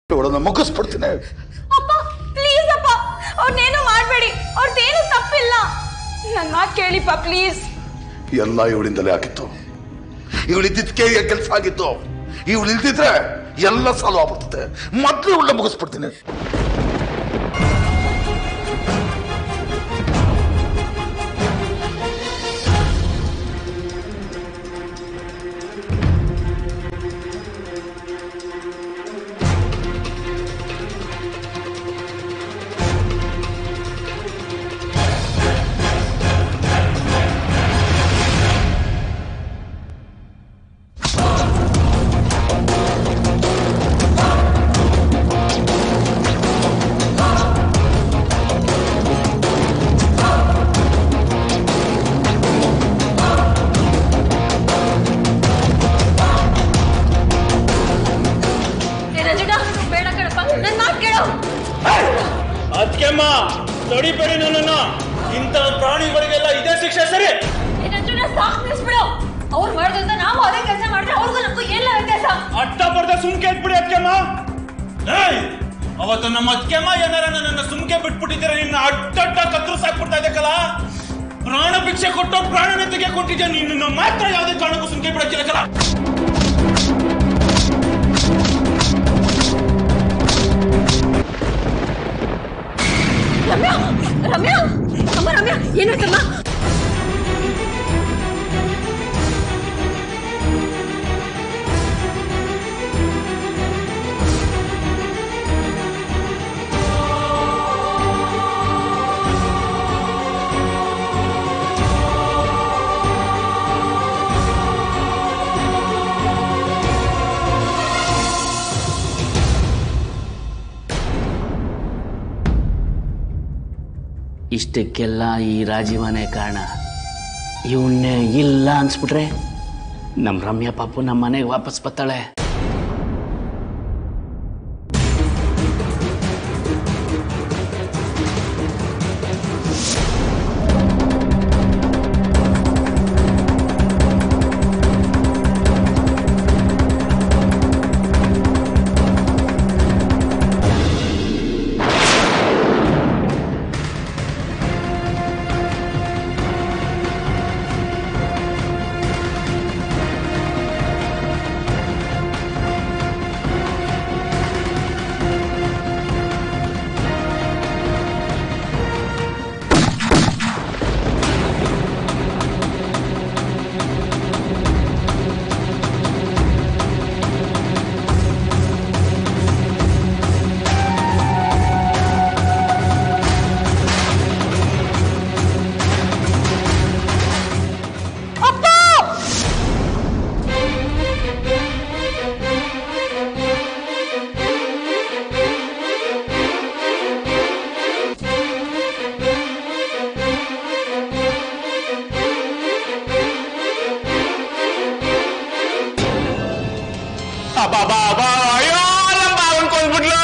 ಅವಳನ್ನ ಮುಗಿಸ್ಬಿಡ್ತೀನಿ ಅಪ್ಪ ಪ್ಲೀಸ್ ಅಪ್ಪ ಅವ್ರನ್ನೇನು ಮಾಡಬೇಡಿ ಅವ್ರದ್ದೇನು ತಪ್ಪಿಲ್ಲ ನನ್ನ ಮಾತು ಕೇಳಿಪ್ಪ ಪ್ಲೀಸ್ ಎಲ್ಲ ಇವಳಿಂದಲೇ ಆಗಿತ್ತು ಇವಳು ಇದ್ದಿದ್ದಕ್ಕೆ ಕೆಲಸ ಆಗಿತ್ತು ಇವಳು ಇಲ್ದಿದ್ರೆ ಎಲ್ಲ ಸಾಲ್ವ್ ಆಗ್ಬಿಡ್ತದೆ ಮೊದಲು ಇವಳನ್ನ ಮುಗಿಸ್ಬಿಡ್ತೀನಿ ಏ ರಜಗ ಬೇಡ ಕಣಪ್ಪ ನನ್ನ ಮಾತು ಕೇಳು ಅದಕ್ಕೆಮ್ಮ ತಡಿಬೇಡಿ ನನ್ನನ್ನ ಇಂಥ ಪ್ರಾಣಿಗಳಿಗೆಲ್ಲ ಇದೇ ಶಿಕ್ಷೆ ಸರಿ ಏ ರಜಗ ಸಾಕು ನಿಲ್ಸ್ಬಿಡು ಅವ್ರು ಮಾಡ್ದಂತ ನಾವು ಅದೇ ಕೆಲಸ ಮಾಡಿದ್ರೆ ಅವ್ರಿಗೂ ನಮಗೂ ಎಲ್ಲ ವ್ಯತ್ಯಾಸ ಅಟ್ಟ ಬರ್ದ ಸುಮ್ಕೆ ಇಟ್ಬಿಡಿ ಅದಕ್ಕೆಮ್ಮ ಏಯ್ ಅವತ್ತು ನಮ್ಮ ಅದಕ್ಕೆಮ್ಮ ಏನಾರ ನನ್ನನ್ನು ಸುಮ್ಕೆ ಬಿಟ್ಬಿಟ್ಟಿದ್ದೀರ ನಿನ್ನ ಅಡ್ಡಡ್ಡ ಕತ್ರು ಸಾಕ್ಬಿಡ್ತಾ ಇದಕ್ಕಲ್ಲ ಪ್ರಾಣ ಭಿಕ್ಷೆ ಕೊಟ್ಟು ಪ್ರಾಣನ ತೆಗೆ ಕೊಟ್ಟಿದ್ದೆ ನಿನ್ನ ಮಾತ್ರ ಯಾವುದೇ ಕಾರಣಕ್ಕೂ ಸುಮ್ಕೆ ಬಿಡಕ್ಕಿರಕಲ್ಲ ರಮ್ಯಾ ರಮ್ಯಾ ಅಮ್ಮ ರಮ್ಯಾ ಏನಾಯ್ತಮ್ಮ ಇಷ್ಟಕ್ಕೆಲ್ಲ ಈ ರಾಜೀವನೇ ಕಾರಣ ಇವನ್ನೇ ಇಲ್ಲ ಅನ್ಸ್ಬಿಟ್ರೆ ನಮ್ಮ ರಮ್ಯಾ ಪಾಪು ನಮ್ಮ ಮನೆಗೆ ವಾಪಸ್ ಬರ್ತಾಳೆ ಅಯ್ಯೋ ನಮ್ಮ ಭಾವನ್ ಕೊಂದ್ಬಿಟ್ಲು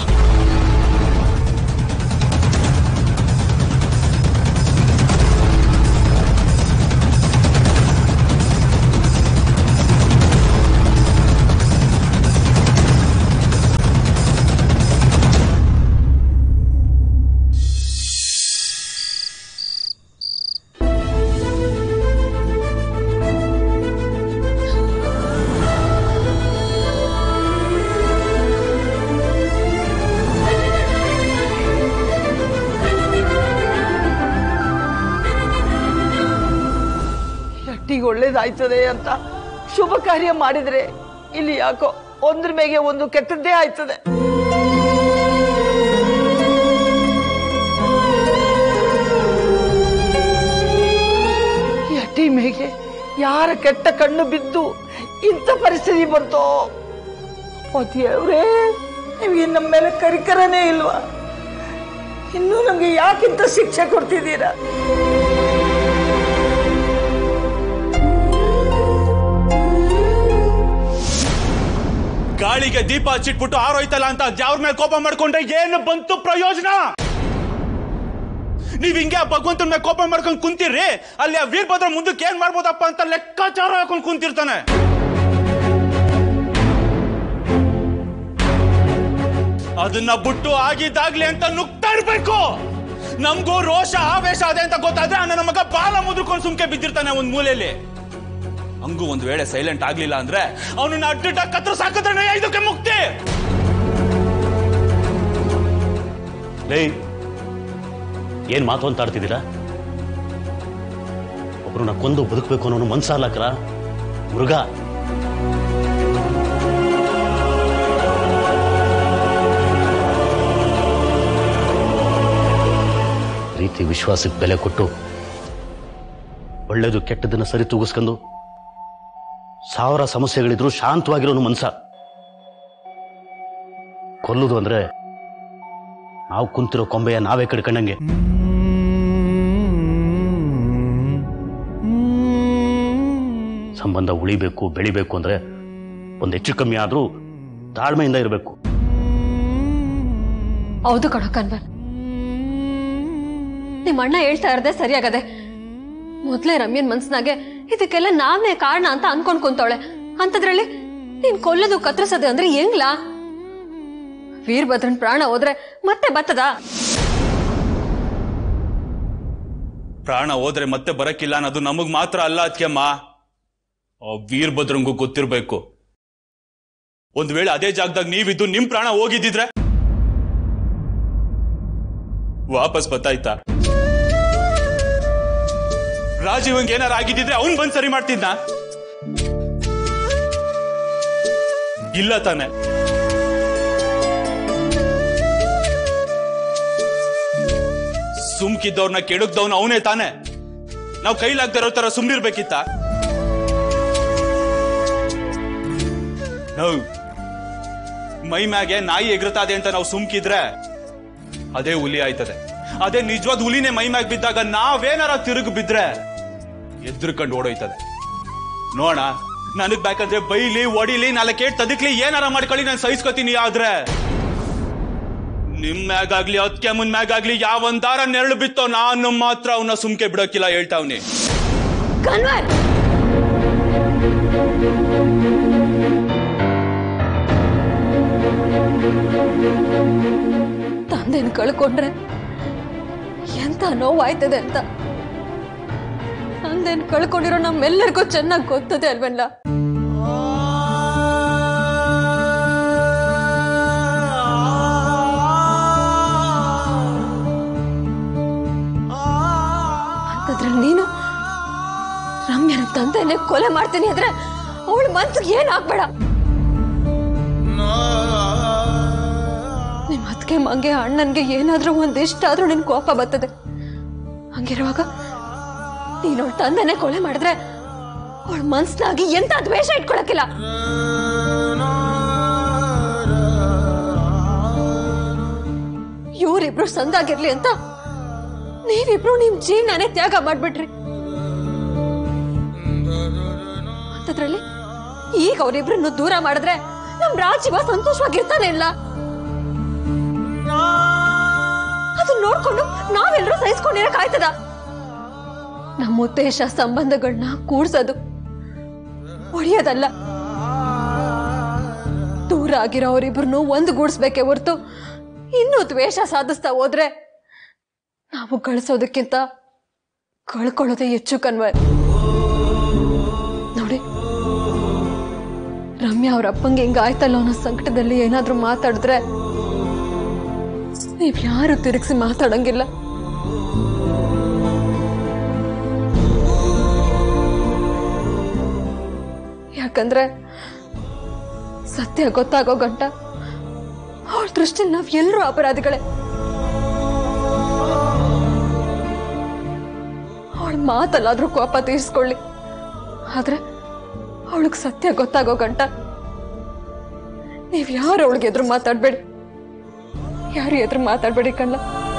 ಎಟ್ಟಿಗೆ ಒಳ್ಳೇದಾಯ್ತದೆ ಅಂತ ಶುಭ ಕಾರ್ಯ ಮಾಡಿದ್ರೆ ಇಲ್ಲಿ ಯಾಕೋ ಒಂದ್ರ ಮೇಗೆ ಒಂದು ಕೆಟ್ಟದ್ದೇ ಆಯ್ತದೆ ಎಟ್ಟಿ ಮೇಗೆ ಯಾರ ಕೆಟ್ಟ ಕಣ್ಣು ಬಿದ್ದು ಇಂಥ ಪರಿಸ್ಥಿತಿ ಬಂತೋ ದೇವ್ರೇ ನಿಮಗೆ ನಮ್ಮ ಮೇಲೆ ಕರಿಕರನೇ ಇಲ್ವಾ ಇನ್ನೂ ನಮ್ಗೆ ಯಾಕಿಂತ ಶಿಕ್ಷೆ ಕೊಡ್ತಿದ್ದೀರಾ ಗಾಳಿಗೆ ದೀಪ ಹಚ್ಚಿಟ್ಬಿಟ್ಟು ಆರೋಯ್ತಲ್ಲ ಅಂತ ಯಾವ್ರ ಮೇಲೆ ಕೋಪ ಮಾಡ್ಕೊಂಡ್ರೆ ಏನು ಬಂತು ಪ್ರಯೋಜನ ನೀವ್ ಹಿಂಗೆ ಆ ಭಗವಂತನ ಮೇಲೆ ಕೋಪ ಮಾಡ್ಕೊಂಡು ಕುಂತಿರ್ರಿ ಅಲ್ಲಿ ಆ ವೀರಭದ್ರ ಮುಂದಕ್ಕೆ ಏನ್ ಮಾಡ್ಬೋದಪ್ಪ ಅಂತ ಲೆಕ್ಕಾಚಾರ ಹಾಕೊಂಡು ಕುಂತಿರ್ತಾನೆ ಅದನ್ನ ಬಿಟ್ಟು ಆಗಿದ್ದಾಗ್ಲಿ ಅಂತ ನುಗ್ತಾ ಇರ್ಬೇಕು ನಮ್ಗೂ ರೋಷ ಆವೇಶ ಅದೇ ಅಂತ ಗೊತ್ತಾದ್ರೆ ಆ ನನ್ನ ಮಗ ಬಾಲ ಮುದ್ರಕೊಂಡು ಸುಮ್ಕೆ ಬಿದ್ದಿರ್ತಾನೆ ಒಂದ್ ಮೂಲೆಯಲ್ಲಿ ಹಂಗೂ ಒಂದ್ ವೇಳೆ ಸೈಲೆಂಟ್ ಆಗ್ಲಿಲ್ಲ ಅಂದ್ರೆ ಅವನನ್ನ ಅಡ್ಡಿಟ್ಟ ಕತ್ರ ಸಾಕಿದ್ರೆ ಇದಕ್ಕೆ ಮುಕ್ತಿ ಲೇ ಏನ್ ಮಾತು ಅಂತ ಆಡ್ತಿದ್ದೀರಾ ಒಬ್ರನ್ನ ಕೊಂದು ಬದುಕಬೇಕು ಅನ್ನೋ ಮನ್ಸಲ್ಲಕ್ರ ಮೃಗ ಪ್ರೀತಿ ವಿಶ್ವಾಸಕ್ಕೆ ಬೆಲೆ ಕೊಟ್ಟು ಒಳ್ಳೇದು ಕೆಟ್ಟದನ್ನ ಸರಿ ತೂಗಿಸ್ಕೊಂಡು ಸಾವಿರ ಸಮಸ್ಯೆಗಳಿದ್ರು ಶಾಂತವಾಗಿರೋನು ಮನ್ಸ ಕೊಲ್ಲುದು ಅಂದ್ರೆ ನಾವು ಕುಂತಿರೋ ಕೊಂಬೆಯ ನಾವೇ ಕಡ್ಕೊಂಡಂಗೆ ಸಂಬಂಧ ಉಳಿಬೇಕು ಬೆಳಿಬೇಕು ಅಂದ್ರೆ ಒಂದು ಹೆಚ್ಚು ಕಮ್ಮಿ ಆದ್ರೂ ತಾಳ್ಮೆಯಿಂದ ಇರಬೇಕು ಹೌದು ಕಣೋ ಕನ್ವರ್ ನಿಮ್ಮ ಅಣ್ಣ ಹೇಳ್ತಾ ಇರದೆ ಸರಿಯಾಗದೆ ಮೊದ್ಲೇ ರಮ್ಯನ್ ಮನ್ಸ್ನಾಗೆ ಇದಕ್ಕೆಲ್ಲ ನಾವೇ ಕಾರಣ ಅಂತ ಅನ್ಕೊಂಡ್ ಕುಂತವಳೆ ಅಂತದ್ರಲ್ಲಿ ನೀನ್ ಕೊಲ್ಲೋದು ಕತ್ತರಿಸೋದು ಅಂದ್ರೆ ಹೆಂಗ್ಲಾ ವೀರಭದ್ರನ್ ಪ್ರಾಣ ಹೋದ್ರೆ ಮತ್ತೆ ಬತ್ತದ ಪ್ರಾಣ ಹೋದ್ರೆ ಮತ್ತೆ ಬರಕ್ಕಿಲ್ಲ ಅನ್ನೋದು ನಮಗ್ ಮಾತ್ರ ಅಲ್ಲ ಅದ್ಕೆಮ್ಮ ಆ ವೀರಭದ್ರಂಗೂ ಗೊತ್ತಿರ್ಬೇಕು ಒಂದ್ ವೇಳೆ ಅದೇ ಜಾಗದಾಗ ನೀವಿದ್ದು ನಿಮ್ ಪ್ರಾಣ ಹೋಗಿದ್ದಿದ್ರೆ ವಾಪಸ್ ಬತ್ತಾಯ್ತಾ ರಾಜೀವಂಗ್ ಏನಾರ ಆಗಿದ್ದಿದ್ರೆ ಅವನ್ ಬಂದ್ ಸರಿ ಮಾಡ್ತಿದ್ನ ಇಲ್ಲ ತಾನೆ ಸುಮ್ಕಿದ್ದವ್ರನ್ನ ಕೆಡಕ್ದವ್ನ ಅವನೇ ತಾನೆ ನಾವು ಕೈಲಾಗ್ದಿರೋ ತರ ಸುಮ್ನಿರ್ಬೇಕಿತ್ತ ನಾವು ಮೈ ಮ್ಯಾಗೆ ನಾಯಿ ಎಗರತಾದೆ ಅಂತ ನಾವು ಸುಮ್ಕಿದ್ರೆ ಅದೇ ಹುಲಿ ಆಯ್ತದೆ ಅದೇ ನಿಜವಾದ ಹುಲಿನೇ ಮೈ ಮ್ಯಾಗ್ ಬಿದ್ದಾಗ ನಾವೇನಾರ ತಿರುಗಿ ಬಿದ್ರೆ ಎದ್ರುಕಂಡು ಓಡೋಯ್ತದೆ ನೋಡ ನನಗ್ ಬೇಕಂದ್ರೆ ಬೈಲಿ ಒಡಿಲಿ ನಾಲ್ಕೇಟ್ ತದಕ್ಲಿ ಏನಾರ ಮಾಡ್ಕೊಳ್ಳಿ ನಾನು ಸಹಿಸ್ಕೊತೀನಿ ಆದ್ರೆ ನಿಮ್ ಮ್ಯಾಗಾಗ್ಲಿ ಅದಕ್ಕೆ ಮುನ್ ಮ್ಯಾಗಾಗ್ಲಿ ಯಾವಂದಾರ ನೆರಳು ಬಿತ್ತೋ ನಾನು ಮಾತ್ರ ಅವನ್ನ ಸುಮ್ಕೆ ಬಿಡೋಕಿಲ್ಲ ಹೇಳ್ತಾವ್ನಿ ಕನ್ವರ್ ತಂದೆನ್ ಕಳ್ಕೊಂಡ್ರೆ ಎಂತ ನೋವಾಯ್ತದೆ ಅಂತ ತಂದೆನ್ ಕಳ್ಕೊಂಡಿರೋ ನಮ್ಮೆಲ್ಲರಿಗೂ ಚೆನ್ನಾಗಿ ಗೊತ್ತದೆ ಅಲ್ವಲ್ಲ ಅಂತದ್ರಲ್ಲಿ ನೀನು ರಮ್ಯನ ತಂದೆನೆ ಕೊಲೆ ಮಾಡ್ತೀನಿ ಅಂದ್ರೆ ಅವಳ ಮನ್ಸಿಗೆ ಏನ್ ಆಗ್ಬೇಡ ನಿಮ್ ಅತ್ತಿಗೆ ಮಂಗೆ ಅಣ್ಣನ್ಗೆ ಏನಾದ್ರೂ ಒಂದ್ ಇಷ್ಟ ಆದ್ರೂ ನಿನ್ ಕೋಪ ಬರ್ತದೆ ಹಂಗಿರುವಾಗ ನೀನ್ ಅವಳ ತಂದೆನೆ ಕೊಲೆ ಮಾಡಿದ್ರೆ ಅವಳ ಮನ್ಸ್ನಾಗಿ ಎಂತ ದ್ವೇಷ ಇಟ್ಕೊಳಕಿಲ್ಲ ಇವ್ರಿಬ್ರು ಸಂದಾಗಿರ್ಲಿ ಅಂತ ನೀವಿಬ್ರು ನಿಮ್ ಜೀವನನೇ ತ್ಯಾಗ ಮಾಡ್ಬಿಟ್ರಿ ಅಂತದ್ರಲ್ಲಿ ಈಗ ಅವ್ರಿಬ್ರನ್ನು ದೂರ ಮಾಡಿದ್ರೆ ನಮ್ ರಾಜೀವ ಸಂತೋಷವಾಗಿರ್ತಾನೆ ಇಲ್ಲ ಅದನ್ನ ನೋಡ್ಕೊಂಡು ನಾವೆಲ್ಲರೂ ಸಹಿಸ್ಕೊಂಡಿರಕ್ ಆಯ್ತದ ನಮ್ಮ ಉದ್ದೇಶ ಸಂಬಂಧಗಳನ್ನ ಕೂಡ್ಸೋದು ಒಡೆಯೋದಲ್ಲ ದೂರ ಆಗಿರೋ ಅವರಿಬ್ರನ್ನು ಒಂದು ಗೂಡಿಸ್ಬೇಕೆ ಹೊರ್ತು ಇನ್ನೂ ದ್ವೇಷ ಸಾಧಿಸ್ತಾ ಹೋದ್ರೆ ನಾವು ಗಳಿಸೋದಕ್ಕಿಂತ ಕಳ್ಕೊಳ್ಳೋದೇ ಹೆಚ್ಚು ಕನ್ವರ್ ನೋಡಿ ರಮ್ಯಾ ಅವ್ರ ಅಪ್ಪಂಗೆ ಹಿಂಗ ಆಯ್ತಲ್ಲ ಅನ್ನೋ ಸಂಕಟದಲ್ಲಿ ಏನಾದ್ರೂ ಮಾತಾಡಿದ್ರೆ ನೀವ್ ಯಾರು ತಿರುಗಿಸಿ ಮಾತಾಡಂಗಿಲ್ಲ ಯಾಕಂದ್ರೆ ಸತ್ಯ ಗೊತ್ತಾಗೋ ಗಂಟ ಅವಳ ದೃಷ್ಟಿಲಿ ನಾವ್ ಎಲ್ಲರೂ ಅಪರಾಧಿಗಳೇ ಅವಳ ಮಾತಲ್ಲಾದ್ರೂ ಕೋಪ ತೀರಿಸ್ಕೊಳ್ಳಿ ಆದ್ರೆ ಅವಳಿಗೆ ಸತ್ಯ ಗೊತ್ತಾಗೋ ಗಂಟ ನೀವ್ ಯಾರು ಅವಳಿಗೆ ಎದುರು ಮಾತಾಡ್ಬೇಡಿ ಯಾರು ಎದುರು ಮಾತಾಡ್ಬೇಡಿ ಕಣ್ಣ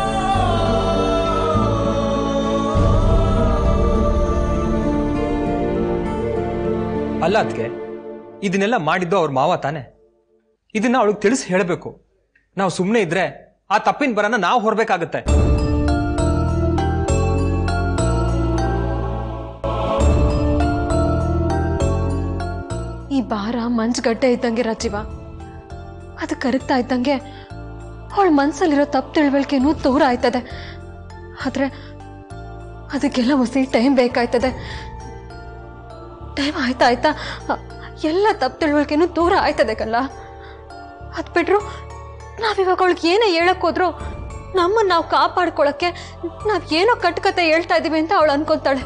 ಅಲ್ಲ ಅದಕ್ಕೆ ಇದನ್ನೆಲ್ಲ ಮಾಡಿದ್ದು ಅವ್ರ ಮಾವ ತಾನೆ ಇದನ್ನ ಅವಳಿಗೆ ತಿಳಿಸಿ ಹೇಳಬೇಕು ನಾವು ಸುಮ್ಮನೆ ಇದ್ರೆ ಆ ತಪ್ಪಿನ ಬರನ ನಾವು ಹೊರಬೇಕಾಗತ್ತೆ ಈ ಭಾರ ಮಂಜುಗಡ್ಡೆ ಇದ್ದಂಗೆ ರಾಜೀವ ಅದು ಕರಗ್ತಾ ಇದ್ದಂಗೆ ಅವಳ ಮನ್ಸಲ್ಲಿರೋ ತಪ್ಪು ತಿಳುವಳಿಕೆನೂ ದೂರ ಆಯ್ತದೆ ಆದ್ರೆ ಅದಕ್ಕೆಲ್ಲ ಹೊಸಿ ಟೈಮ್ ಬೇಕಾಯ್ತದೆ ಟೈಮ್ ಆಯ್ತಾ ಆಯ್ತಾ ಅ- ಎಲ್ಲ ತಪ್ಪು ತಿಳುವಳಿಕೆನೂ ದೂರ ಆಯ್ತದೆ ಕಲ್ಲ ಅದ್ ಬಿಟ್ರು ನಾವಿವಾಗ ಅವಳಿಗೆ ಏನೇ ಹೇಳಕ್ ಹೋದ್ರು ನಮ್ಮನ್ನ ನಾವು ಕಾಪಾಡ್ಕೊಳಕ್ಕೆ ನಾವ್ ಏನೋ ಕಟ್ಟುಕತೆ ಹೇಳ್ತಾ ಇದೀವಿ ಅಂತ ಅವಳು ಅನ್ಕೊಂತಾಳೆ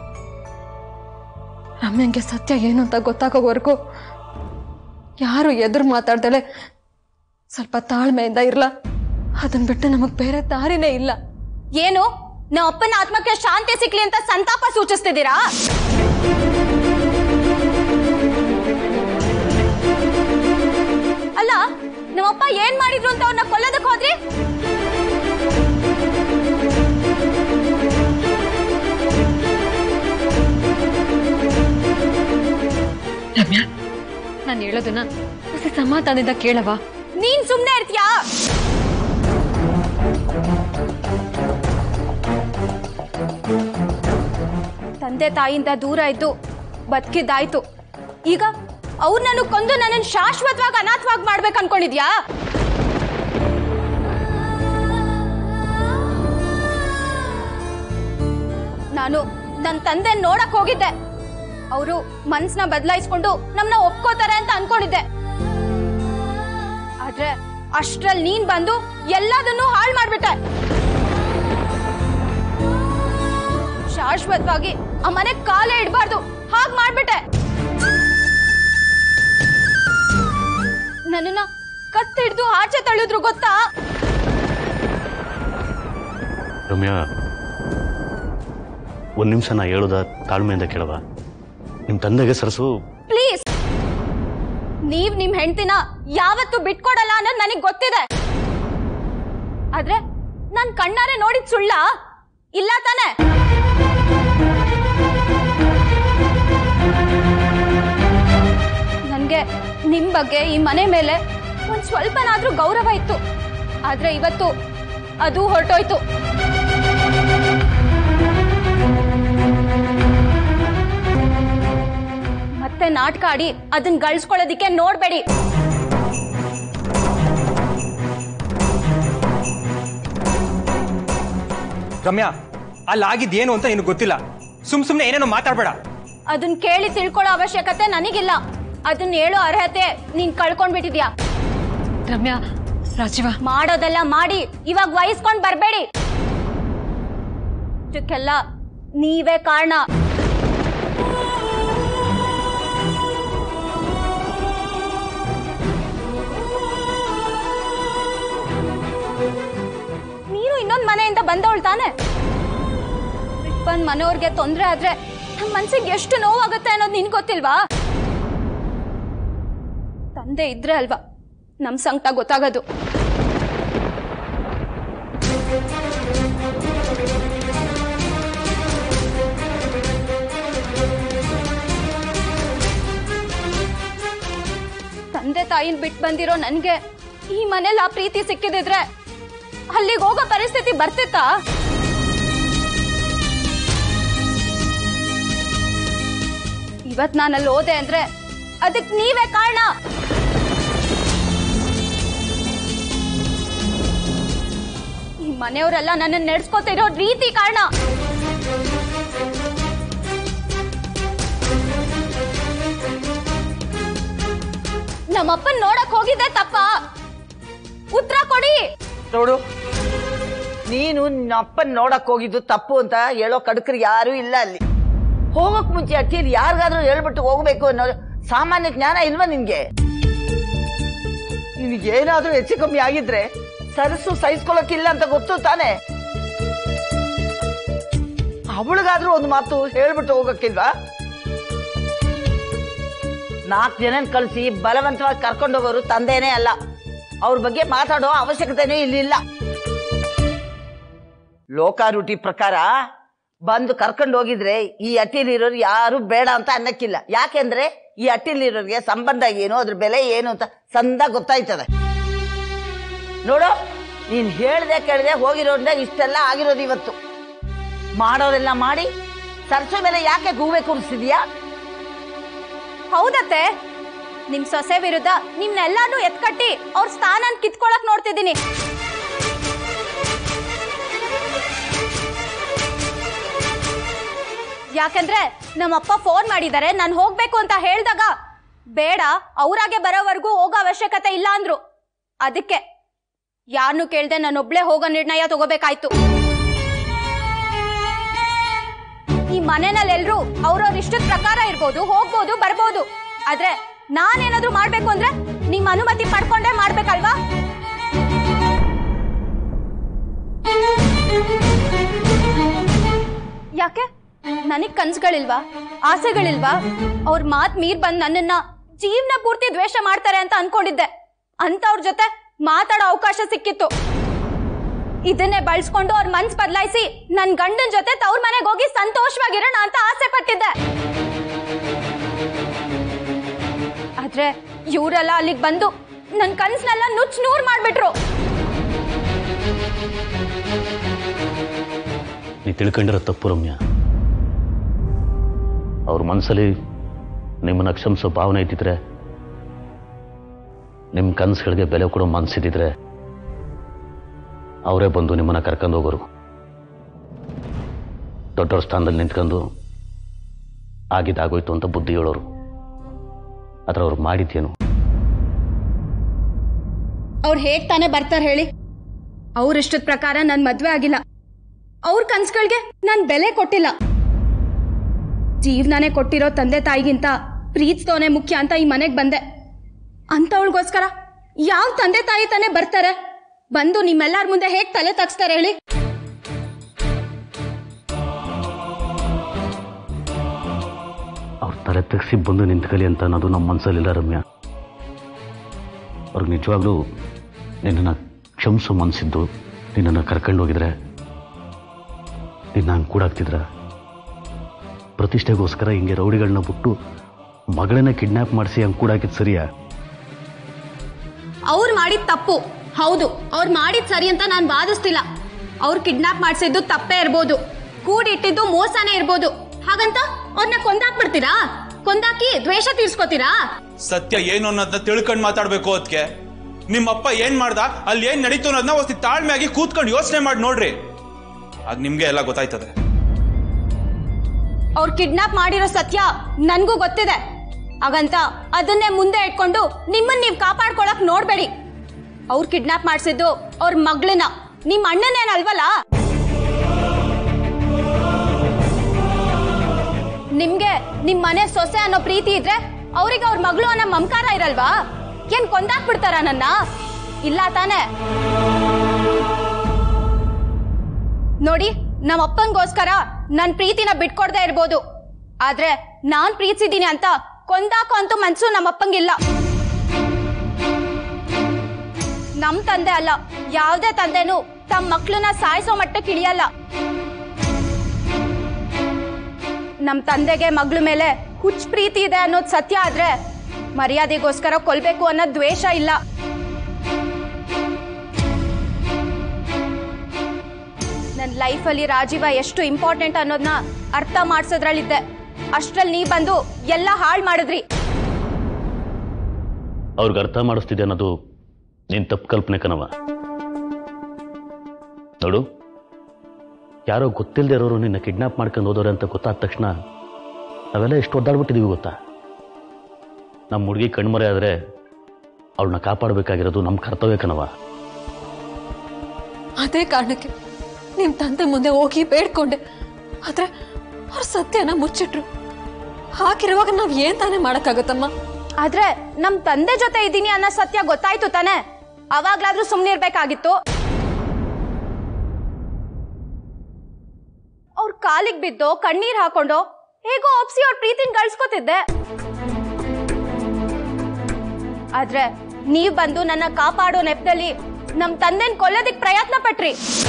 ರಮ್ಯಂಗೆ ಸತ್ಯ ಏನು ಅಂತ ಗೊತ್ತಾಗೋವರೆಗೂ ಯಾರು ಎದುರು ಮಾತಾಡ್ದಲೆ ಸ್ವಲ್ಪ ತಾಳ್ಮೆಯಿಂದ ಇರ್ಲ ಅದನ್ ಬಿಟ್ಟು ನಮಗ್ ಬೇರೆ ದಾರಿನೇ ಇಲ್ಲ ಏನು ನಮ್ಮ ಅಪ್ಪನ ಆತ್ಮಕ್ಕೆ ಶಾಂತಿ ಸಿಕ್ಲಿ ಅಂತ ಸಂತಾಪ ಸೂಚಿಸ್ತಿದ್ದೀರಾ ಅಲ್ಲ ನಮ್ಮಪ್ಪ ಏನ್ ಮಾಡಿದ್ರು ಅಂತ ಅವ್ರನ್ನ ಕೊಲ್ಲೋದಕ್ ಹೋದ್ರಿ ರಮ್ಯಾ ನಾನು ಹೇಳೋದನ್ನ ಹೊಸ ಸಮಾಧಾನದಿಂದ ಕೇಳವಾ ನೀನ್ ಸುಮ್ನೆ ಇರ್ತೀಯಾ ತಂದೆ ತಾಯಿಯಿಂದ ದೂರ ಇದ್ದು ಬದುಕಿದ್ದಾಯ್ತು ಈಗ ಅವ್ರು ನಾನು ಕೊಂದು ನನ್ನನ್ನು ಶಾಶ್ವತವಾಗಿ ಅನಾಥವಾಗಿ ಮಾಡ್ಬೇಕು ಅನ್ಕೊಂಡಿದ್ಯಾ ನಾನು ನನ್ನ ತಂದೆ ನೋಡಕ್ ಹೋಗಿದ್ದೆ ಅವರು ಮನ್ಸನ್ನ ಬದಲಾಯಿಸ್ಕೊಂಡು ನಮ್ನ ಒಪ್ಕೋತಾರೆ ಅಂತ ಅನ್ಕೊಂಡಿದ್ದೆ ಆದ್ರೆ ಅಷ್ಟ್ರಲ್ಲಿ ನೀನ್ ಬಂದು ಎಲ್ಲದನ್ನೂ ಹಾಳು ಮಾಡ್ಬಿಟ್ಟೆ ಶಾಶ್ವತವಾಗಿ ಆ ಮನೆ ಕಾಲೇ ಇಡಬಾರ್ದು ಹಾಗ್ ಮಾಡ್ಬಿಟ್ಟೆ ನನ್ನನ್ನ ಕತ್ತಿಡ್ದು ಆಚೆ ತಳ್ಳಿದ್ರು ಗೊತ್ತಾ ರಮ್ಯಾ ಒಂದು ನಿಮಿಷ ನಾ ಹೇಳೋದ ತಾಳ್ಮೆಯಿಂದ ಕೇಳವ ನಿಮ್ಮ ತಂದೆಗೆ ಸರಸು ಪ್ಲೀಸ್ ನೀವ್ ನಿಮ್ ಹೆಂಡತಿನ ಯಾವತ್ತೂ ಬಿಟ್ಕೊಡಲ್ಲ ಅನ್ನೋದು ನನಗ್ ಗೊತ್ತಿದೆ ಆದ್ರೆ ನಾನ್ ಕಣ್ಣಾರೆ ನೋಡಿದ್ ಸುಳ್ಳ ಇಲ್ಲ ತಾನೆ ನನ್ಗೆ ನಿಮ್ ಬಗ್ಗೆ ಈ ಮನೆ ಮೇಲೆ ಒಂದ್ ಸ್ವಲ್ಪನಾದ್ರೂ ಗೌರವ ಇತ್ತು ಆದ್ರೆ ಇವತ್ತು ಅದು ಹೊರಟೋಯ್ತು ಮತ್ತೆ ನಾಟಕ ಆಡಿ ಅದನ್ನ ಗಳಿಸ್ಕೊಳ್ಳೋದಿಕ್ಕೆ ನೋಡ್ಬೇಡಿ ರಮ್ಯಾ ಅಲ್ಲಿ ಆಗಿದ್ದೇನು ಅಂತ ನಿನಗೆ ಗೊತ್ತಿಲ್ಲ ಸುಮ್ ಸುಮ್ನೆ ಏನೇನೋ ಮಾತಾಡ್ಬೇಡ ಅದನ್ನ ಕೇಳಿ ತಿಳ್ಕೊಳ್ಳೋ ಅವಶ್ಯಕತೆ ನನಗಿಲ್ಲ ಅದನ್ನ ಹೇಳೋ ಅರ್ಹತೆ ನೀನ್ ಕಳ್ಕೊಂಡ್ಬಿಟ್ಟಿದ್ಯಾ ರಮ್ಯಾ ರಾಜೀವ ಮಾಡೋದೆಲ್ಲ ಮಾಡಿ ಇವಾಗ ವಹಿಸ್ಕೊಂಡ್ ಬರ್ಬೇಡಿ ಇದಕ್ಕೆಲ್ಲ ನೀವೇ ಕಾರಣ ನೀನು ಇನ್ನೊಂದ್ ಮನೆಯಿಂದ ಬಂದವಳು ತಾನೆ ಬಿಟ್ ಬಂದ್ ಮನೆಯವ್ರಿಗೆ ತೊಂದ್ರೆ ಆದ್ರೆ ನಮ್ ಮನ್ಸಿಗೆ ಎಷ್ಟು ನೋವಾಗುತ್ತೆ ಅನ್ನೋದು ನಿನ್ ಗೊತ್ತಿಲ್ವಾ ತಂದೆ ಇದ್ರೆ ಅಲ್ವಾ ನಮ್ ಸಂಕಟ ಗೊತ್ತಾಗೋದು ತಂದೆ ತಾಯಿನ ಬಿಟ್ಟು ಬಂದಿರೋ ನನ್ಗೆ ಈ ಮನೇಲಿ ಆ ಪ್ರೀತಿ ಸಿಕ್ಕಿದಿದ್ರೆ ಅಲ್ಲಿಗೆ ಹೋಗೋ ಪರಿಸ್ಥಿತಿ ಬರ್ತಿತ್ತಾ ಇವತ್ ನಾನು ಅಲ್ಲಿ ಹೋದೆ ಅಂದ್ರೆ ಅದಕ್ ನೀವೇ ಕಾರಣ ಈ ಮನೆಯವರೆಲ್ಲ ನನ್ನ ನಡೆಸ್ಕೊತಿರೋ ರೀತಿ ಕಾರಣ ನಮ್ಮಪ್ಪನ್ ನೋಡಕ್ ಹೋಗಿದ್ದೆ ತಪ್ಪ ಉತ್ತರ ಕೊಡಿ ನೋಡು ನೀನು ನಿನ್ನ ಅಪ್ಪನ್ ನೋಡಕ್ ಹೋಗಿದ್ದು ತಪ್ಪು ಅಂತ ಹೇಳೋ ಕಡಕರು ಯಾರು ಇಲ್ಲ ಅಲ್ಲಿ ಹೋಗಕ್ ಮುಂಚೆ ಅಟ್ಟಿಯಲ್ಲಿ ಯಾರಿಗಾದ್ರೂ ಹೇಳ್ಬಿಟ್ಟು ಹೋಗ್ಬೇಕು ಅನ್ನೋ ಸಾಮಾನ್ಯ ಜ್ಞಾನ ಇಲ್ವಾ ನಿನ್ಗೆ ನಿನಗೇನಾದ್ರೂ ಹೆಚ್ಚು ಕಮ್ಮಿ ಆಗಿದ್ರೆ ಸರಸು ಸಹಿಸ್ಕೊಳಕ್ಕಿಲ್ಲ ಅಂತ ಗೊತ್ತು ತಾನೆ ಅವಳಿಗಾದ್ರೂ ಒಂದು ಮಾತು ಹೇಳ್ಬಿಟ್ಟು ಹೋಗಕ್ಕಿಲ್ವಾ ನಾಲ್ಕು ಜನನ್ ಕಳಿಸಿ ಬಲವಂತವಾಗಿ ಕರ್ಕೊಂಡು ಹೋಗೋರು ತಂದೆನೇ ಅಲ್ಲ ಅವ್ರ ಬಗ್ಗೆ ಮಾತಾಡೋ ಅವಶ್ಯಕತೆನೂ ಇಲ್ಲಿಲ್ಲ ಲೋಕಾರೂಟಿ ಪ್ರಕಾರ ಬಂದು ಕರ್ಕೊಂಡು ಹೋಗಿದ್ರೆ ಈ ಅಟ್ಟಿಲಿರೋರು ಯಾರು ಬೇಡ ಅಂತ ಅನ್ನಕ್ಕಿಲ್ಲ ಯಾಕೆಂದ್ರೆ ಈ ಅಟ್ಟಿಲಿರೋರಿಗೆ ಸಂಬಂಧ ಏನು ಅದ್ರ ಬೆಲೆ ಏನು ಅಂತ ಸಂದ ಗೊತ್ತಾಯ್ತದೆ ನೋಡು ನೀನ್ ಹೇಳ್ದೆ ಕೇಳ್ದೆ ಹೋಗಿರೋದ್ರಿಂದ ಇಷ್ಟೆಲ್ಲ ಆಗಿರೋದು ಇವತ್ತು ಮಾಡೋರೆಲ್ಲ ಮಾಡಿ ಸರ್ಸು ಮೇಲೆ ಯಾಕೆ ಗೂಬೆ ಕೂರಿಸಿದ್ಯಾ ಹೌದತ್ತೆ ನಿಮ್ ಸೊಸೆ ವಿರುದ್ಧ ನಿಮ್ನೆಲ್ಲಾನು ಎತ್ಕಟ್ಟಿ ಅವ್ರ ಸ್ಥಾನ ಕಿತ್ಕೊಳಕ್ ನೋಡ್ತಿದ್ದೀನಿ ಯಾಕಂದ್ರೆ ನಮ್ಮಪ್ಪ ಫೋನ್ ಮಾಡಿದ್ದಾರೆ ನಾನು ಹೋಗ್ಬೇಕು ಅಂತ ಹೇಳ್ದಾಗ ಬೇಡ ಅವ್ರಾಗೆ ಬರೋವರೆಗೂ ಹೋಗೋ ಅವಶ್ಯಕತೆ ಇಲ್ಲ ಅಂದ್ರು ಅದಕ್ಕೆ ಯಾರನ್ನು ಕೇಳ್ದೆ ನಾನೊಬ್ಳೆ ಹೋಗೋ ನಿರ್ಣಯ ತಗೋಬೇಕಾಯ್ತು ಈ ಮನೆನಲ್ಲಿ ಎಲ್ರು ಅವ್ರವ್ರ ಇಷ್ಟದ ಪ್ರಕಾರ ಇರ್ಬೋದು ಹೋಗ್ಬೋದು ಬರ್ಬೋದು ಆದ್ರೆ ನಾನೇನಾದ್ರೂ ಮಾಡ್ಬೇಕು ಅಂದ್ರೆ ನಿಮ್ ಅನುಮತಿ ಪಡ್ಕೊಂಡೇ ಮಾಡ್ಬೇಕಲ್ವಾ ಯಾಕೆ ನನಗ್ ಕನ್ಸುಗಳಿಲ್ವಾ ಆಸೆಗಳಿಲ್ವಾ ಅವ್ರ ಮಾತ್ ಮೀರ್ ಬಂದ್ ನನ್ನನ್ನ ಜೀವನ ಪೂರ್ತಿ ದ್ವೇಷ ಮಾಡ್ತಾರೆ ಅಂತ ಅನ್ಕೊಂಡಿದ್ದೆ ಅಂತವ್ರ ಜೊತೆ ಮಾತಾಡೋ ಅವಕಾಶ ಸಿಕ್ಕಿತ್ತು ಇದನ್ನೇ ಬಳಸ್ಕೊಂಡು ಅವ್ರ ಮನ್ಸ್ ಬದಲಾಯಿಸಿ ನನ್ ಗಂಡನ್ ಜೊತೆ ತವ್ರ ಮನೆಗೆ ಹೋಗಿ ಸಂತೋಷವಾಗಿರೋಣ ಅಂತ ಆಸೆ ಪಟ್ಟಿದ್ದೆ ಆದ್ರೆ ಇವರೆಲ್ಲ ಅಲ್ಲಿಗೆ ಬಂದು ನನ್ ಕನ್ಸ್ನೆಲ್ಲ ನುಚ್ಚ್ ನೂರ್ ಮಾಡ್ಬಿಟ್ರು ನೀ ತಿಳ್ಕೊಂಡಿರೋ ತಪ್ಪು ರಮ್ಯ ಅವ್ರ ಮನಸ್ಸಲ್ಲಿ ನಿಮ್ಮನ್ನ ಕ್ಷಮಿಸೋ ಭಾವನೆ ಇದ್ದಿದ್ರೆ ನಿಮ್ಮ ಕನಸುಗಳಿಗೆ ಬೆಲೆ ಕೊಡೋ ಮನಸ್ಸಿದ್ದಿದ್ರೆ ಅವರೇ ಬಂದು ನಿಮ್ಮನ್ನ ಕರ್ಕೊಂಡು ಹೋಗೋರು ದೊಡ್ಡವ್ರ ಸ್ಥಾನದಲ್ಲಿ ನಿಂತ್ಕೊಂಡು ಆಗಿದ್ದಾಗೋಯ್ತು ಅಂತ ಬುದ್ಧಿ ಹೇಳೋರು ಆದ್ರೆ ಅವ್ರು ಮಾಡಿದ್ದೇನು ಅವ್ರು ಹೇಗ್ ತಾನೇ ಬರ್ತಾರೆ ಹೇಳಿ ಅವ್ರ ಇಷ್ಟದ ಪ್ರಕಾರ ನನ್ ಮದ್ವೆ ಆಗಿಲ್ಲ ಅವ್ರ ಕನ್ಸುಗಳಿಗೆ ನಾನ್ ಬೆಲೆ ಕೊಟ್ಟಿಲ್ಲ ಜೀವನಾನೇ ಕೊಟ್ಟಿರೋ ತಂದೆ ತಾಯಿಗಿಂತ ಪ್ರೀತಿಸ್ತವನೇ ಮುಖ್ಯ ಅಂತ ಈ ಮನೆಗ್ ಬಂದೆ ಅಂತವಳಿಗೋಸ್ಕರ ಯಾವ ತಂದೆ ತಾಯಿ ತಾನೇ ಬರ್ತಾರೆ ಬಂದು ನಿಮ್ಮೆಲ್ಲಾರ ಮುಂದೆ ಹೇಗ್ ತಲೆ ತಗ್ಸ್ತಾರೆ ಹೇಳಿ ಅವ್ರ ತಲೆ ತೆಗ್ಸಿ ಬಂದು ನಿಂತ್ಕೊಳ್ಳಿ ಅಂತ ಅನ್ನೋದು ನಮ್ಮ ಮನಸ್ಸಲ್ಲಿಲ್ಲ ರಮ್ಯ ಅವ್ರಿಗೆ ನಿಜವಾಗ್ಲೂ ನಿನ್ನನ್ನು ಕ್ಷಮಿಸೋ ಮನಸ್ಸಿದ್ದು ನಿನ್ನನ್ನು ಕರ್ಕೊಂಡು ಹೋಗಿದ್ರೆ ನಿನ್ನ ಹಂಗೆ ಕೂಡಾಗ್ತಿದ್ರ ಪ್ರತಿಷ್ಠೆಗೋಸ್ಕರ ಹಿಂಗೆ ರೌಡಿಗಳನ್ನ ಬಿಟ್ಟು ಮಗಳನ್ನ ಕಿಡ್ನ್ಯಾಪ್ ಮಾಡಿಸಿ ಹಂಗೆ ಕೂಡಾಕಿದ್ ಸರಿಯಾ ಅವ್ರು ಮಾಡಿದ ತಪ್ಪು ಹೌದು ಅವ್ರು ಮಾಡಿದ್ ಸರಿ ಅಂತ ನಾನು ವಾದಿಸ್ತಿಲ್ಲ ಅವ್ರು ಕಿಡ್ನಾಪ್ ಮಾಡಿಸಿದ್ದು ತಪ್ಪೇ ಇರ್ಬೋದು ಕೂಡಿಟ್ಟಿದ್ದು ಮೋಸನೇ ಇರ್ಬೋದು ಹಾಗಂತ ಅವ್ರನ್ನ ಕೊಂದಾಕ್ಬಿಡ್ತೀರಾ ಕೊಂದಾಕಿ ದ್ವೇಷ ತೀರ್ಸ್ಕೊತೀರಾ ಸತ್ಯ ಏನು ಅನ್ನೋದನ್ನ ತಿಳ್ಕೊಂಡ್ ಮಾತಾಡ್ಬೇಕು ಅದಕ್ಕೆ ನಿಮ್ಮಪ್ಪ ಏನ್ ಮಾಡ್ದ ಅಲ್ಲಿ ಏನ್ ನಡೀತು ಅನ್ನೋದನ್ನ ಒಂದು ತಾಳ್ಮೆಯಾಗಿ ಕೂತ್ಕೊಂಡು ಯೋಚನೆ ಮಾಡಿ ನೋಡ್ರಿ ಆಗ ನಿಮ್ಗೆ ಎಲ್ಲ ಗೊತ್ತಾಯ್ತದೆ ಅವ್ರು ಕಿಡ್ನಾಪ್ ಮಾಡಿರೋ ಸತ್ಯ ನನ್ಗೂ ಗೊತ್ತಿದೆ ಹಾಗಂತ ಅದನ್ನೇ ಮುಂದೆ ಇಟ್ಕೊಂಡು ನಿಮ್ಮನ್ನ ನೀವು ಕಾಪಾಡ್ಕೊಳಕ್ ನೋಡ್ಬೇಡಿ ಅವ್ರು ಕಿಡ್ನಾಪ್ ಮಾಡಿಸಿದ್ದು ಅವ್ರ ಮಗಳನ್ನ ನಿಮ್ ಅಣ್ಣನೇನಲ್ವಲ್ಲ ನಿಮ್ಗೆ ನಿಮ್ ಮನೆ ಸೊಸೆ ಅನ್ನೋ ಪ್ರೀತಿ ಇದ್ರೆ ಅವ್ರಿಗೆ ಅವ್ರ ಮಗಳು ಅನ್ನೋ ಮಮಕಾರ ಇರಲ್ವಾ ಏನ್ ಕೊಂದಾಕ್ಬಿಡ್ತಾರ ನನ್ನ ಇಲ್ಲ ತಾನೇ ನೋಡಿ ನಮ್ಮ ಅಪ್ಪಂಗೋಸ್ಕರ ನನ್ ಪ್ರೀತಿನ ಬಿಟ್ಕೊಡ್ದೇ ಇರ್ಬೋದು ಆದ್ರೆ ನಾನ್ ಪ್ರೀತಿಸಿದೀನಿ ಅಂತ ಕೊಂದಾಕೋ ಅಂತೂ ಮನ್ಸು ನಮ್ಮಪ್ಪಂಗಿಲ್ಲ ನಮ್ ತಂದೆ ಅಲ್ಲ ಯಾವ್ದೇ ತಂದೆನೂ ತಮ್ಮ ಮಕ್ಳನ್ನ ಸಾಯಿಸೋ ಮಟ್ಟಕ್ಕೆ ಇಳಿಯಲ್ಲ ನಮ್ ತಂದೆಗೆ ಮಗಳ ಮೇಲೆ ಹುಚ್ಚ ಪ್ರೀತಿ ಇದೆ ಅನ್ನೋದು ಸತ್ಯ ಆದ್ರೆ ಮರ್ಯಾದೆಗೋಸ್ಕರ ಕೊಲ್ಬೇಕು ಅನ್ನೋ ದ್ವೇಷ ಇಲ್ಲ ನನ್ನ ಲೈಫಲ್ಲಿ ರಾಜೀವ ಎಷ್ಟು ಇಂಪಾರ್ಟೆಂಟ್ ಅನ್ನೋದನ್ನ ಅರ್ಥ ಮಾಡ್ಸೋದ್ರಲ್ಲಿದ್ದೆ ಅಷ್ಟ್ರಲ್ಲಿ ನೀ ಬಂದು ಎಲ್ಲ ಹಾಳು ಮಾಡಿದ್ರಿ ಅವ್ರಿಗೆ ಅರ್ಥ ಮಾಡಿಸ್ತಿದೆ ಅನ್ನೋದು ನೀನು ತಪ್ಪು ಕಲ್ಪನೆ ಕಣವ ನೋಡು ಯಾರೋ ಗೊತ್ತಿಲ್ಲದೆ ಇರೋರು ನಿನ್ನ ಕಿಡ್ನಾಪ್ ಮಾಡ್ಕೊಂಡು ಹೋದವ್ರೆ ಅಂತ ಗೊತ್ತಾದ ತಕ್ಷಣ ನಾವೆಲ್ಲ ಎಷ್ಟು ಒದ್ದಾಡ್ಬಿಟ್ಟಿದೀವಿ ಗೊತ್ತಾ ನಮ್ಮ ಹುಡುಗಿ ಕಣ್ಮರೆ ಆದರೆ ಅವಳನ್ನ ಕಾಪಾಡಬೇಕಾಗಿರೋದು ನಮ್ಮ ಕರ್ತವ್ಯ ಕಣವ ಅದೇ ಕಾರಣಕ್ಕೆ ನಿಮ್ ತಂದೆ ಮುಂದೆ ಹೋಗಿ ಬೇಡ್ಕೊಂಡೆ ಆದ್ರೆ ಅವ್ರ ಸತ್ಯನ ಮುಚ್ಚಿಟ್ರು ಹಾಗಿರುವಾಗ ನಾವ್ ಏನ್ ತಾನೇ ಮಾಡಕ್ಕಾಗತ್ತಮ್ಮ ಆದ್ರೆ ನಮ್ ತಂದೆ ಜೊತೆ ಇದ್ದೀನಿ ಅನ್ನೋ ಸತ್ಯ ಗೊತ್ತಾಯ್ತು ತಾನೆ ಅವಾಗ್ಲಾದ್ರೂ ಸುಮ್ನಿರ್ಬೇಕಾಗಿತ್ತು ಅವ್ರ ಕಾಲಿಗೆ ಬಿದ್ದು ಕಣ್ಣೀರ್ ಹಾಕೊಂಡು ಹೇಗೋ ಒಪ್ಸಿ ಅವ್ರ ಪ್ರೀತಿನ ಗಳಿಸ್ಕೊತಿದ್ದೆ ಆದ್ರೆ ನೀವ್ ಬಂದು ನನ್ನ ಕಾಪಾಡೋ ನೆಪದಲ್ಲಿ ನಮ್ ತಂದೆನ್ ಕೊಲ್ಲೋದಿಕ್ ಪ್ರಯತ್ನ ಪಟ್ರಿ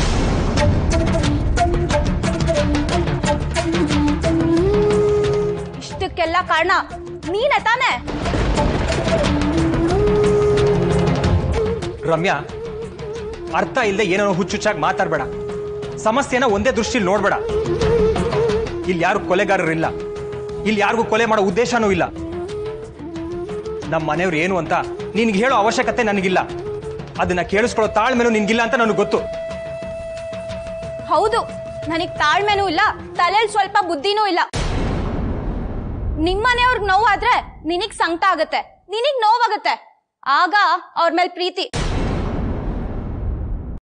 ಇಷ್ಟಕ್ಕೆಲ್ಲ ಕಾರಣ ನೀನೇ ತಾನೇ ರಮ್ಯಾ ಅರ್ಥ ಇಲ್ಲದೆ ಏನೋ ಹುಚ್ಚುಚ್ಚಾಗಿ ಮಾತಾಡ್ಬೇಡ ಸಮಸ್ಯೆನ ಒಂದೇ ದೃಷ್ಟಿಲಿ ನೋಡ್ಬೇಡ ಇಲ್ಲಿ ಯಾರು ಕೊಲೆಗಾರರಿಲ್ಲ ಇಲ್ಲಿ ಯಾರಿಗೂ ಕೊಲೆ ಮಾಡೋ ಉದ್ದೇಶನೂ ಇಲ್ಲ ನಮ್ಮ ಮನೆಯವ್ರು ಏನು ಅಂತ ನಿನ್ಗೆ ಹೇಳೋ ಅವಶ್ಯಕತೆ ನನಗಿಲ್ಲ ಅದನ್ನ ಕೇಳಿಸ್ಕೊಳ್ಳೋ ತಾಳ್ಮೆನೂ ನಿನ್ಗಿಲ್ಲ ಅಂತ ನನಗೆ ಗೊತ್ತು ಹೌದು ನನಗ್ ತಾಳ್ಮೆನೂ ಇಲ್ಲ ತಲೆಲ್ ಸ್ವಲ್ಪ ಬುದ್ಧಿನೂ ಇಲ್ಲ ನಿಮ್ಮನೆಯವ್ರಿಗೆ ನೋವಾದ್ರೆ ನಿನಗ್ ಸಂಕಟ ಆಗತ್ತೆ ನಿನಗ್ ನೋವಾಗತ್ತೆ ಆಗ ಅವ್ರ ಮೇಲೆ ಪ್ರೀತಿ